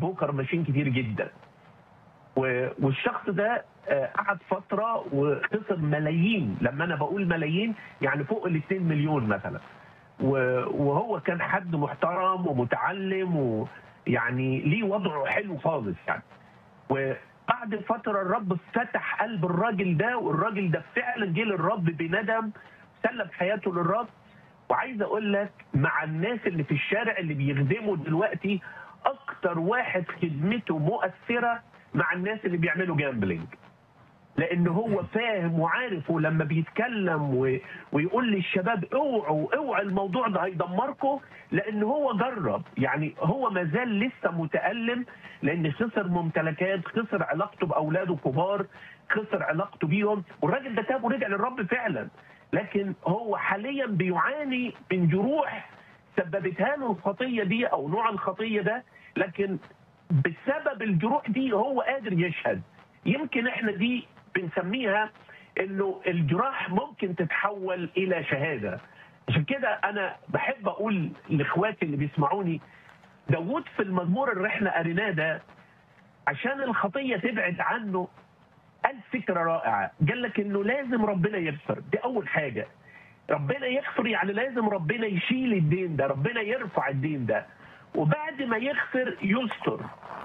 بوكر ماشين كتير جدا و- والشخص ده آه، قعد فتره وخسر ملايين لما انا بقول ملايين يعني فوق ال 2 مليون مثلا و- وهو كان حد محترم ومتعلم ويعني ليه وضعه حلو خالص يعني وبعد فتره الرب فتح قلب الراجل ده والراجل ده فعلا جه للرب بندم سلم حياته للرب وعايز اقول لك مع الناس اللي في الشارع اللي بيخدموا دلوقتي اكتر واحد خدمته مؤثره مع الناس اللي بيعملوا جامبلينج لان هو فاهم وعارف ولما بيتكلم و... ويقول للشباب اوعوا اوعوا الموضوع ده هيدمركم لان هو جرب يعني هو ما زال لسه متالم لان خسر ممتلكات خسر علاقته باولاده كبار خسر علاقته بيهم والراجل ده تاب ورجع للرب فعلا لكن هو حاليا بيعاني من جروح سببتها له الخطيه دي او نوع الخطيه ده لكن بسبب الجروح دي هو قادر يشهد يمكن احنا دي بنسميها انه الجراح ممكن تتحول الى شهاده عشان كده انا بحب اقول لاخواتي اللي بيسمعوني داوود في المزمور اللي احنا قريناه ده عشان الخطيه تبعد عنه قال فكره رائعه قال لك انه لازم ربنا يغفر دي اول حاجه ربنا يغفر يعني لازم ربنا يشيل الدين ده ربنا يرفع الدين ده وبعد ما يغفر يستر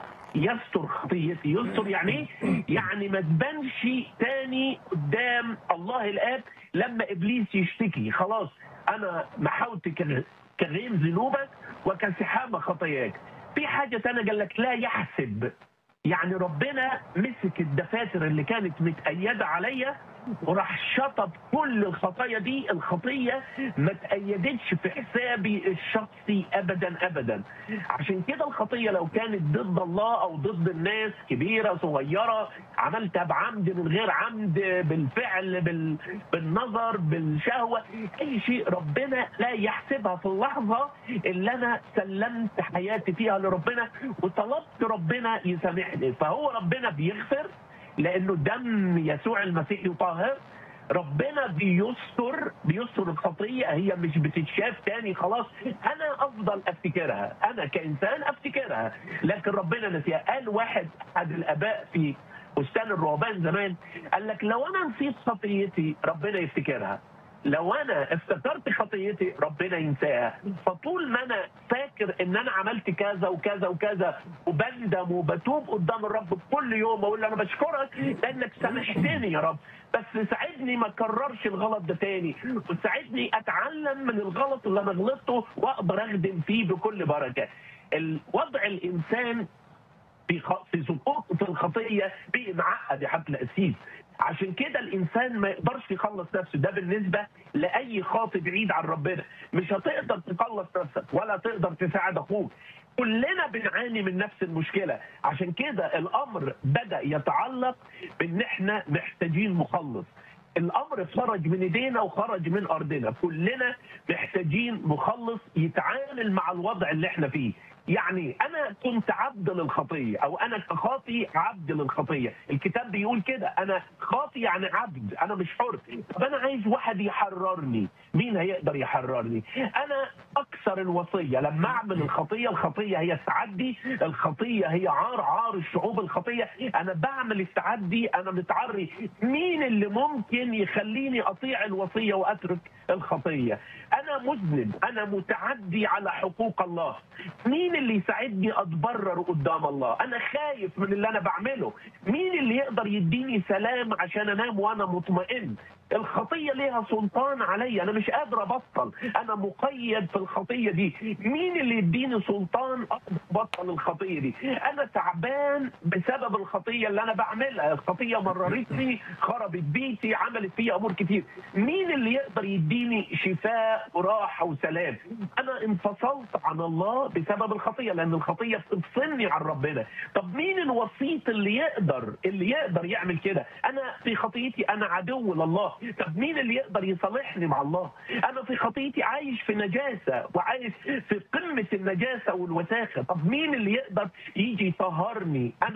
يستر خطيتي يستر يعني ايه يعني ما تبانش تاني قدام الله الاب لما ابليس يشتكي خلاص انا محوت ك- كغيم ذنوبك وكسحاب خطاياك في حاجه تانية قال لك لا يحسب يعني ربنا مسك الدفاتر اللي كانت متأيدة عليا وراح شطب كل الخطايا دي الخطية ما تأيدتش في حسابي الشخصي أبدا أبدا عشان كده الخطية لو كانت ضد الله أو ضد الناس كبيرة صغيرة عملتها بعمد من غير عمد بالفعل بال... بالنظر بالشهوة أي شيء ربنا لا يحسبها في اللحظة اللي أنا سلمت حياتي فيها لربنا وطلبت ربنا يسامحني فهو ربنا بيغفر لانه دم يسوع المسيح يطهر ربنا بيستر بيستر الخطيه هي مش بتتشاف تاني خلاص انا افضل افتكرها انا كانسان افتكرها لكن ربنا نسيها قال واحد احد الاباء في بستان الرهبان زمان قال لك لو انا نسيت خطيتي ربنا يفتكرها لو انا افتكرت خطيتي ربنا ينساها فطول ما انا فاكر ان انا عملت كذا وكذا وكذا وبندم وبتوب قدام الرب كل يوم اقول له انا بشكرك لانك سامحتني يا رب بس ساعدني ما اكررش الغلط ده تاني وساعدني اتعلم من الغلط اللي انا غلطته واقدر اخدم فيه بكل بركه الوضع الانسان في خ- في سقوطه في الخطيه بقي معقد يا حبل الاسيس عشان كده الانسان ما يقدرش يخلص نفسه ده بالنسبه لاي خاطئ بعيد عن ربنا مش هتقدر تخلص نفسك ولا تقدر تساعد اخوك كلنا بنعاني من نفس المشكله عشان كده الامر بدا يتعلق بان احنا محتاجين مخلص الامر خرج من ايدينا وخرج من ارضنا كلنا محتاجين مخلص يتعامل مع الوضع اللي احنا فيه يعني انا كنت عبد للخطيه او انا كخاطي عبد للخطيه الكتاب بيقول كده انا خاطي يعني عبد انا مش حر طب انا عايز واحد يحررني مين هيقدر يحررني انا اكثر الوصيه لما اعمل الخطيه الخطيه هي التعدي الخطيه هي عار عار الشعوب الخطيه انا بعمل التعدي انا متعري مين اللي ممكن يخليني اطيع الوصيه واترك الخطيه انا مذنب انا متعدي على حقوق الله مين اللي يساعدني اتبرر قدام الله انا خايف من اللي انا بعمله مين اللي يقدر يديني سلام عشان انام وانا مطمئن الخطيه ليها سلطان عليا انا مش قادر ابطل انا مقيد في الخطيه دي مين اللي يديني سلطان اقدر ابطل الخطيه دي انا تعبان بسبب الخطيه اللي انا بعملها الخطيه مررتني خربت بيتي عملت فيا امور كتير مين اللي يقدر يديني شفاء وراحه وسلام انا انفصلت عن الله بسبب الخطيه لان الخطيه بتفصلني عن ربنا طب مين الوسيط اللي يقدر اللي يقدر يعمل كده انا في خطيتي انا عدو لله طب مين اللي يقدر يصالحني مع الله انا في خطيتي عايش في نجاسه وعايش في قمه النجاسه والوساخه طب مين اللي يقدر يجي يطهرني انا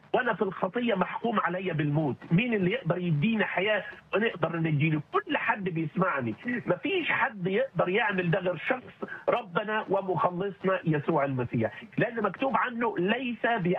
وانا في الخطيه محكوم عليا بالموت مين اللي يقدر يديني حياه ونقدر نديله كل حد بيسمعني مفيش حد يقدر يعمل ده غير شخص ربنا ومخلصنا يسوع المسيح لان مكتوب عنه ليس